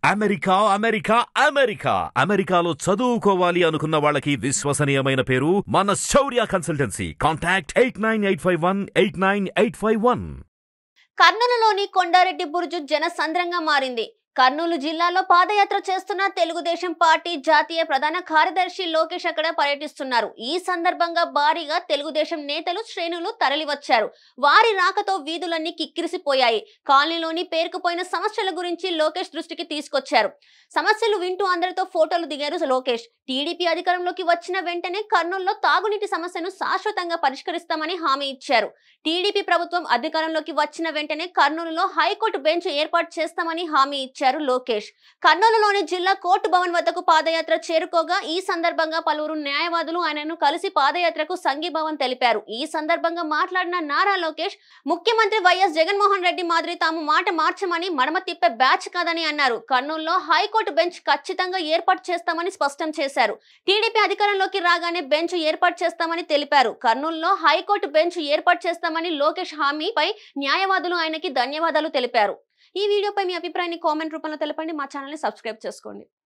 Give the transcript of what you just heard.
America America America అమెరికాలో చదువుకోవాలి అనుకున్న వాళ్ళకి విశ్వసనీయమైన పేరు మన Shaurya consultancy contact eight nine eight five one eight nine eight five one కర్నూలులోని కొండారెడ్డి బురుజు జనసంద్రంగా మారింది కర్నూలు జిల్లాలో పాదయాత్ర చేస్తున్న తెలుగుదేశం పార్టీ జాతీయ ప్రధాన కార్యదర్శి లోకేష్ అక్కడ పర్యటిస్తున్నారు ఈ సందర్భంగా భారీగా తెలుగుదేశం నేతలు శ్రేణులు తరలివచ్చారు వారి రాకతో వీధులన్నీ కిక్కిరిసిపోయాయి కాలనీలోని పేరుకుపోయిన సమస్యల గురించి లోకేష్ దృష్టికి తీసుకొచ్చారు సమస్యలు వింటూ అందరితో ఫోటోలు దిగారు లోకేష్ టీడీపీ అధికారంలోకి వచ్చిన వెంటనే కర్నూలులో తాగునీటి సమస్యను శాశ్వతంగా పరిష్కరిస్తామని హామీ ఇచ్చారు టీడీపీ ప్రభుత్వం అధికారంలోకి వచ్చిన వెంటనే కర్నూలులో హైకోర్టు బెంచ్ ఏర్పాటు చేస్తామని హామీ ఇచ్చారు లోకేష్ కర్నూలులోని జిల్లా కోర్టు భవన్ వద్దకు పాదయాత్ర చేరుకోగా ఈ సందర్భంగా పలువురు న్యాయవాదులు ఆయనను కలిసి పాదయాత్రకు సంఘీభావం తెలిపారు ఈ సందర్భంగా మాట్లాడిన నారా లోకేష్ ముఖ్యమంత్రి వైఎస్ జగన్మోహన్ రెడ్డి మాదిరి తాము మాట మార్చమని మడమ తిప్పే బ్యాచ్ కాదని అన్నారు కర్నూలులో హైకోర్టు బెంచ్ ఖచ్చితంగా ఏర్పాటు చేస్తామని స్పష్టం చేశారు టీడీపీ అధికారంలోకి రాగానే బెంచ్ ఏర్పాటు చేస్తామని తెలిపారు కర్నూలులో హైకోర్టు బెంచ్ ఏర్పాటు చేస్తామని లోకేష్ హామీపై న్యాయవాదులు ఆయనకి ధన్యవాదాలు తెలిపారు ఈ వీడియోపై మీ అభిప్రాయాన్ని కామెంట్ రూపంలో తెలపండి మా ఛానల్ని సబ్స్క్రైబ్ చేసుకోండి